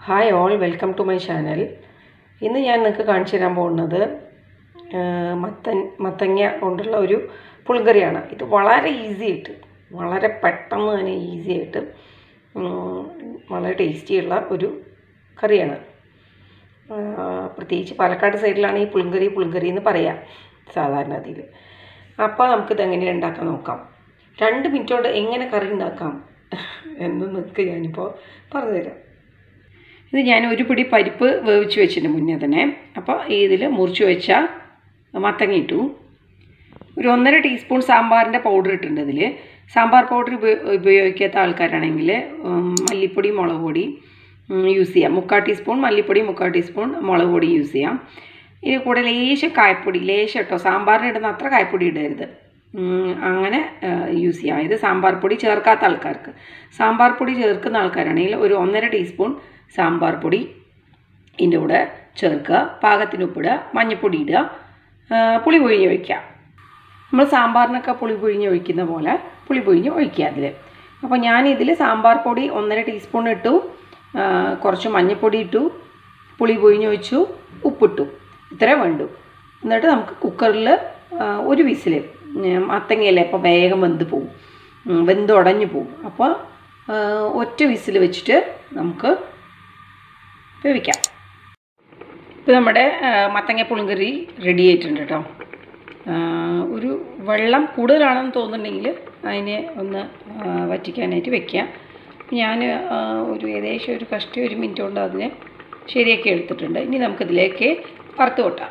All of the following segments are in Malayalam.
hi all welcome to my channel ഇന്ന് ഞാൻ നിങ്ങൾക്ക് കാണിച്ചു തരാൻ പോകുന്നത് ആ, മത്തൻ മത്തങ്ങ കൊണ്ടുള്ള ഒരു പുളിങ്കറിയാണ് ഇത് വളരെ ഈസി ആയിട്ട് വളരെ പെട്ടെന്ന് തന്നെ ഈസി ആയിട്ട് ഉം, വളരെ ടേസ്റ്റിയുള്ള ഒരു കറിയാണ് ആ, പ്രത്യേകിച്ച് പാലക്കാട് സൈഡിലാണ് ഈ പുളിങ്കറി പുളിങ്കറി എന്ന് പറയാം സാധാരണ അതിൽ അപ്പോൾ നമുക്കിത് എങ്ങനെയാണ് ഉണ്ടാക്കാൻ നോക്കാം രണ്ട് മിനിറ്റ് കൊണ്ട് എങ്ങനെ കറി ഉണ്ടാക്കാം എന്ന് നിങ്ങൾക്ക് ഞാനിപ്പോൾ പറഞ്ഞുതരാം ഇത് ഞാൻ ഒരു പിടി പരിപ്പ് വേവിച്ച് വെച്ചിട്ടുണ്ട് മുന്നേ തന്നെ അപ്പോൾ ഇതിൽ മുറിച്ച് വെച്ച മത്തങ്ങ ഇട്ടു ഒരു ഒന്നര ടീസ്പൂൺ സാമ്പാറിൻ്റെ പൗഡർ ഇട്ടിട്ടുണ്ട് ഇതിൽ സാമ്പാർ പൗഡർ ഉപയോഗിക്കാത്ത ആൾക്കാരാണെങ്കിൽ ഉം, മല്ലിപ്പൊടി മുളക് പൊടി ഉം, യൂസ് ചെയ്യാം മുക്കാൽ ടീസ്പൂൺ മല്ലിപ്പൊടി മുക്കാൽ ടീസ്പൂൺ മുളക് പൊടി യൂസ് ചെയ്യാം ഇതിന് കൂടെ ലേശം കായപ്പൊടി ലേശം കേട്ടോ സാമ്പാറിന് ഇടുന്ന അത്ര കായപ്പൊടി ഇടരുത് ഉം, അങ്ങനെ യൂസ് ചെയ്യാം ഇത് സാമ്പാർ പൊടി ചേർക്കാത്ത ആൾക്കാർക്ക് സാമ്പാർ പൊടി ചേർക്കുന്ന ആൾക്കാരാണെങ്കിൽ ഒരു ഒന്നര ടീസ്പൂൺ സാമ്പാർ പൊടി ഇതിൻ്റെ കൂടെ ചേർക്കുക പാകത്തിന് ഉപ്പിടുക മഞ്ഞൾപ്പൊടി ഇടുക ആ, പുളി പൊഴിഞ്ഞ് ഒഴിക്കുക നമ്മൾ സാമ്പാറിനൊക്കെ പുളി പൊഴിഞ്ഞ് ഒഴിക്കുന്ന പോലെ പുളി പൊഴിഞ്ഞ് ഒഴിക്കുക അതിൽ അപ്പോൾ ഞാൻ ഇതിൽ സാമ്പാർ പൊടി ഒന്നര ടീസ്പൂൺ ഇട്ടു ആ, കുറച്ച് മഞ്ഞൾപ്പൊടി ഇട്ടു പുളി പൊഴിഞ്ഞ് ഒഴിച്ചു ഉപ്പിട്ടു ഇത്രേ വേണ്ടു എന്നിട്ട് നമുക്ക് കുക്കറിൽ ഒരു വിസിൽ മത്തങ്ങയല്ലേ അപ്പോൾ വേഗം വെന്ത് പോവും ഉം, വെന്ത് ഉടഞ്ഞു പോവും അപ്പോൾ ആ, ഒറ്റ വിസിൽ വെച്ചിട്ട് നമുക്ക് വേവിക്കാം ഇപ്പോൾ നമ്മുടെ ആ, മത്തങ്ങ പുളിങ്കറി റെഡി ആയിട്ടുണ്ട് കേട്ടോ ആ, ഒരു വെള്ളം കൂടുതലാണെന്ന് തോന്നുന്നുണ്ടെങ്കിൽ അതിനെ ഒന്ന് ആ, വറ്റിക്കാനായിട്ട് വെക്കാം ഞാൻ ആ, ഒരു ഏകദേശം ഒരു കഷ്ടി ഒരു മിനിറ്റ് കൊണ്ട് അതിനെ ശരിയാക്കി എടുത്തിട്ടുണ്ട് ഇനി നമുക്കിതിലേക്ക് വറുത്ത് കൊട്ടാം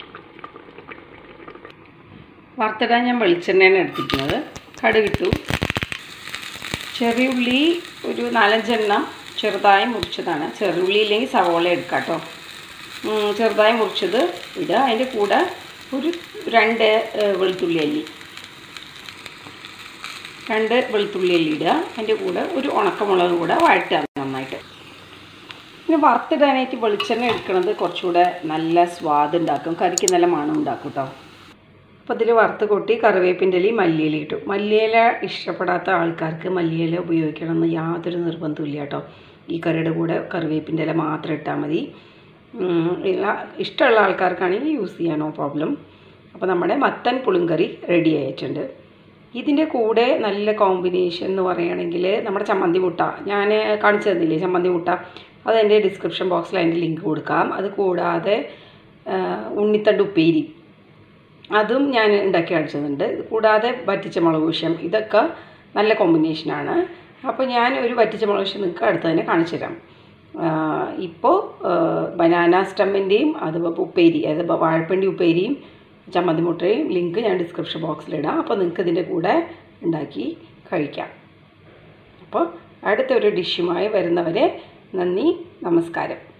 വറുത്തിടാൻ ഞാൻ വെളിച്ചെണ്ണയാണ് എടുത്തിരിക്കുന്നത് കടുകിട്ടു ചെറിയുള്ളി ഒരു നാലഞ്ചെണ്ണം ചെറുതായി മുറിച്ചതാണ് ചെറിയുള്ളി ഇല്ലെങ്കിൽ സവോള എടുക്കാം കേട്ടോ ഉം, ചെറുതായി മുറിച്ചത് ഇടുക അതിൻ്റെ കൂടെ ഒരു രണ്ട് ഏഹ്, വെളുത്തുള്ളി അല്ലി രണ്ട് വെളുത്തുള്ളി അല്ലി ഇടുക അതിൻ്റെ കൂടെ ഒരു ഉണക്കമുളക് കൂടെ വഴറ്റുക നന്നായിട്ട് പിന്നെ വറുത്തിടാനായിട്ട് വെളിച്ചെണ്ണ എടുക്കുന്നത് കുറച്ചുകൂടെ നല്ല സ്വാദ് ഉണ്ടാക്കും കറിക്ക് നല്ല മണം ഉണ്ടാക്കും കേട്ടോ അപ്പോൾ ഇതിൽ വറുത്ത് കൊട്ടി കറിവേപ്പിൻ്റെ ഇലയും മല്ലിയില ഇട്ടു മല്ലിയില ഇഷ്ടപ്പെടാത്ത ആൾക്കാർക്ക് മല്ലിയില ഉപയോഗിക്കണമെന്ന് യാതൊരു നിർബന്ധമില്ല കേട്ടോ ഈ കറിയുടെ കൂടെ കറിവേപ്പിൻ്റെ ഇല മാത്രം ഇട്ടാൽ മതി ഉം, ഇല്ല ഇഷ്ടമുള്ള ആൾക്കാർക്കാണെങ്കിൽ യൂസ് ചെയ്യാൻ നോ പ്രോബ്ലം അപ്പോൾ നമ്മുടെ മത്തൻ പുളിങ്കറി റെഡി ആയിട്ടുണ്ട് ഇതിൻ്റെ കൂടെ നല്ല കോമ്പിനേഷൻ എന്ന് പറയുകയാണെങ്കിൽ നമ്മുടെ ചമ്മന്തി മുട്ട ഞാൻ കാണിച്ചു തന്നില്ലേ ചമ്മന്തി മുട്ട അത് എൻ്റെ ഡിസ്ക്രിപ്ഷൻ ബോക്സിൽ അതിൻ്റെ ലിങ്ക് കൊടുക്കാം അത് കൂടാതെ ആ, ഉണ്ണിത്തണ്ട് ഉപ്പേരി അതും ഞാൻ ഉണ്ടാക്കി കാണിച്ചതുണ്ട് ഇത് കൂടാതെ വറ്റിച്ച മുളക് വിഷം ഇതൊക്കെ നല്ല കോമ്പിനേഷനാണ് അപ്പോൾ ഞാൻ ഒരു വറ്റിച്ച മുളക് വിഷം നിങ്ങൾക്ക് അടുത്ത് തന്നെ കാണിച്ചു തരാം ഇപ്പോൾ ബനാന സ്റ്റമ്മിൻ്റെയും അതുപോലെ ഉപ്പേരി അതായത് വാഴപ്പണ്ടി ഉപ്പേരിയും ചമ്മന്തി മുട്ടയും ലിങ്ക് ഞാൻ ഡിസ്ക്രിപ്ഷൻ ബോക്സിലിടാം അപ്പോൾ നിങ്ങൾക്ക് ഇതിൻ്റെ കൂടെ ഉണ്ടാക്കി കഴിക്കാം അപ്പോൾ അടുത്തൊരു ഡിഷുമായി വരുന്നവരെ നന്ദി നമസ്കാരം